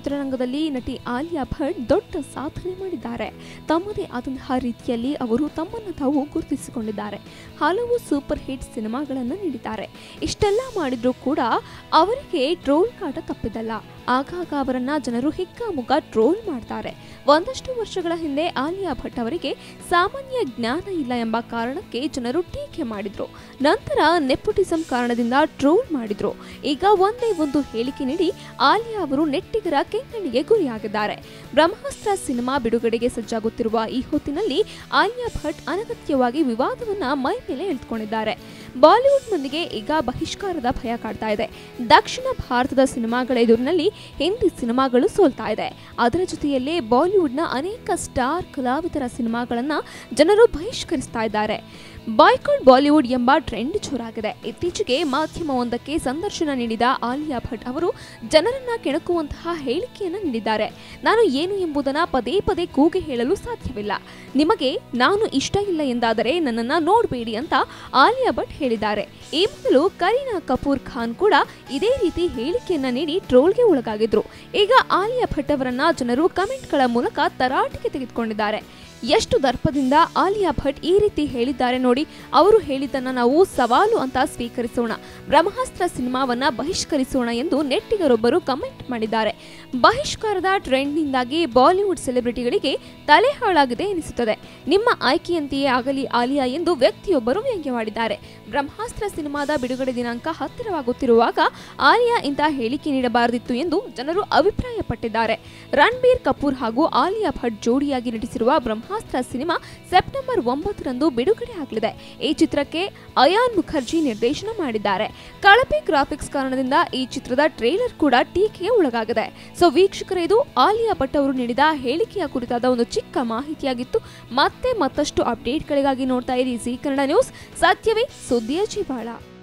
ಚಿತ್ರರಂಗದಲ್ಲಿ ನಟಿ ಆಲಿಯಾ ಭಟ್ ದೊಡ್ಡ ಸಾಧನೆ ಮಾಡಿದ್ದಾರೆ ತಮ್ಮದೇ ಆದಂತಹ ರೀತಿಯಲ್ಲಿ ಅವರು ತಮ್ಮನ್ನು ತಾವು ಗುರುತಿಸಿಕೊಂಡಿದ್ದಾರೆ ಹಲವು ಸೂಪರ್ ಹಿಟ್ ಸಿನಿಮಾಗಳನ್ನು ನೀಡಿದ್ದಾರೆ ಇಷ್ಟೆಲ್ಲ ಮಾಡಿದ್ರೂ ಕೂಡ ಅವರಿಗೆ ಟ್ರೋಲ್ ಕಾಟ ತಪ್ಪಿದಲ್ಲ ಆಗಾಗ ಅವರನ್ನ ಜನರು ಹಿಕ್ಕಾಮುಗ್ಗ ಟ್ರೋಲ್ ಮಾಡ್ತಾರೆ ಒಂದಷ್ಟು ವರ್ಷಗಳ ಹಿಂದೆ ಆಲಿಯಾ ಭಟ್ ಅವರಿಗೆ ಸಾಮಾನ್ಯ ಜ್ಞಾನ ಇಲ್ಲ ಎಂಬ ಕಾರಣಕ್ಕೆ ಜನರು ಟೀಕೆ ಮಾಡಿದ್ರು ನಂತರ ನೆಪೋಟಿಸಂ ಕಾರಣದಿಂದ ಟ್ರೋಲ್ ಮಾಡಿದ್ರು ಈಗ ಒಂದೇ ಒಂದು ಹೇಳಿಕೆ ನೀಡಿ ಆಲಿಯಾ ಅವರು ನೆಟ್ಟಿಗರ ಕೆಂಗಣ್ಣಿಗೆ ಗುರಿಯಾಗಿದ್ದಾರೆ ಬ್ರಹ್ಮಾಸ್ತ್ರ ಸಿನಿಮಾ ಬಿಡುಗಡೆಗೆ ಸಜ್ಜಾಗುತ್ತಿರುವ ಈ ಹೊತ್ತಿನಲ್ಲಿ ಆಲಿಯಾ ಭಟ್ ಅನಗತ್ಯವಾಗಿ ವಿವಾದವನ್ನ ಮೈ ಮೇಲೆ ಎಳೆದುಕೊಂಡಿದ್ದಾರೆ ಬಾಲಿವುಡ್ ಮಂದಿಗೆ ಈಗ ಬಹಿಷ್ಕಾರದ ಭಯ ಕಾಡ್ತಾ ಇದೆ ದಕ್ಷಿಣ ಭಾರತದ ಸಿನಿಮಾಗಳ ಎದುರಿನಲ್ಲಿ ಹಿಂದಿ ಸಿನಿಮಾಗಳು ಸೋಲ್ತಾ ಇದೆ ಅದರ ಜೊತೆಯಲ್ಲೇ ಬಾಲಿವುಡ್ನ ಅನೇಕ ಸ್ಟಾರ್ ಕಲಾವಿದರ ಸಿನಿಮಾಗಳನ್ನ ಜನರು ಬಹಿಷ್ಕರಿಸ್ತಾ ಇದ್ದಾರೆ ಬಾಯ್ಕಾಟ್ ಬಾಲಿವುಡ್ ಎಂಬ ಟ್ರೆಂಡ್ ಜೋರಾಗಿದೆ ಇತ್ತೀಚೆಗೆ ಮಾಧ್ಯಮವೊಂದಕ್ಕೆ ಸಂದರ್ಶನ ನೀಡಿದ ಆಲಿಯಾ ಭಟ್ ಅವರು ಜನರನ್ನ ಕೆಣಕುವಂತಹ ಹೇಳಿಕೆಯನ್ನ ನೀಡಿದ್ದಾರೆ ನಾನು ಏನು ಎಂಬುದನ್ನ ಪದೇ ಪದೇ ಕೂಗಿ ಹೇಳಲು ಸಾಧ್ಯವಿಲ್ಲ ನಿಮಗೆ ನಾನು ಇಷ್ಟ ಇಲ್ಲ ಎಂದಾದರೆ ನನ್ನನ್ನ ನೋಡಬೇಡಿ ಅಂತ ಆಲಿಯಾ ಭಟ್ ಹೇಳಿದ್ದಾರೆ ಈ ಮೊದಲು ಕರೀನಾ ಕಪೂರ್ ಖಾನ್ ಕೂಡ ಇದೇ ರೀತಿ ಹೇಳಿಕೆಯನ್ನ ನೀಡಿ ಟ್ರೋಲ್ಗೆ ಒಳಗಾಗಿದ್ರು ಈಗ ಆಲಿಯಾ ಭಟ್ ಅವರನ್ನ ಜನರು ಕಮೆಂಟ್ಗಳ ಮೂಲಕ ತರಾಟೆಗೆ ತೆಗೆದುಕೊಂಡಿದ್ದಾರೆ ಎಷ್ಟು ದರ್ಪದಿಂದ ಆಲಿಯಾ ಭಟ್ ಈ ರೀತಿ ಹೇಳಿದ್ದಾರೆ ನೋಡಿ ಅವರು ಹೇಳಿದ್ದನ್ನ ನಾವು ಸವಾಲು ಅಂತ ಸ್ವೀಕರಿಸೋಣ ಬ್ರಹ್ಮಾಸ್ತ್ರ ಸಿನಿಮಾವನ್ನ ಬಹಿಷ್ಕರಿಸೋಣ ಎಂದು ನೆಟ್ಟಿಗರೊಬ್ಬರು ಕಮೆಂಟ್ ಮಾಡಿದ್ದಾರೆ ಬಹಿಷ್ಕಾರದ ಟ್ರೆಂಡ್ನಿಂದಾಗಿ ಬಾಲಿವುಡ್ ಸೆಲೆಬ್ರಿಟಿಗಳಿಗೆ ತಲೆ ಹಾಳಾಗಿದೆ ಎನಿಸುತ್ತದೆ ನಿಮ್ಮ ಆಯ್ಕೆಯಂತೆಯೇ ಆಗಲಿ ಆಲಿಯಾ ಎಂದು ವ್ಯಕ್ತಿಯೊಬ್ಬರು ವ್ಯಂಗ್ಯವಾಡಿದ್ದಾರೆ ಬ್ರಹ್ಮಾಸ್ತ್ರ ಸಿನಿಮಾದ ಬಿಡುಗಡೆ ದಿನಾಂಕ ಹತ್ತಿರವಾಗುತ್ತಿರುವಾಗ ಆಲಿಯಾ ಇಂತಹ ಹೇಳಿಕೆ ನೀಡಬಾರದಿತ್ತು ಎಂದು ಜನರು ಅಭಿಪ್ರಾಯಪಟ್ಟಿದ್ದಾರೆ ರಣಬೀರ್ ಕಪೂರ್ ಹಾಗೂ ಆಲಿಯಾ ಭಟ್ ಜೋಡಿಯಾಗಿ ನಟಿಸಿರುವ ಬ್ರಹ್ಮಾಸ್ತ್ರ ಸಿನಿಮಾ ಸೆಪ್ಟೆಂಬರ್ ಒಂಬತ್ತರಂದು ಬಿಡುಗಡೆ ಆಗಲಿದೆ ಈ ಚಿತ್ರಕ್ಕೆ ಅಯಾನ್ ಮುಖರ್ಜಿ ನಿರ್ದೇಶನ ಮಾಡಿದ್ದಾರೆ ಕಳಪೆ ಗ್ರಾಫಿಕ್ಸ್ ಕಾರಣದಿಂದ ಈ ಚಿತ್ರದ ಟ್ರೇಲರ್ ಕೂಡ ಟೀಕೆಗೆ ಒಳಗಾಗಿದೆ ಸೊ ವೀಕ್ಷಕರೇ ಇದು ಆಲಿಯಾ ಭಟ್ ಅವರು ನೀಡಿದ ಹೇಳಿಕೆಯ ಕುರಿತಾದ ಒಂದು ಚಿಕ್ಕ ಮಾಹಿತಿಯಾಗಿತ್ತು ಮತ್ತೆ ಮತ್ತಷ್ಟು ಅಪ್ಡೇಟ್ಗಳಿಗಾಗಿ ನೋಡ್ತಾ ಇರಿ ಜಿ ಕನ್ನಡ ನ್ಯೂಸ್ ಸತ್ಯವೇ ಸುದ್ದಿಯ ಜೀವಾಳ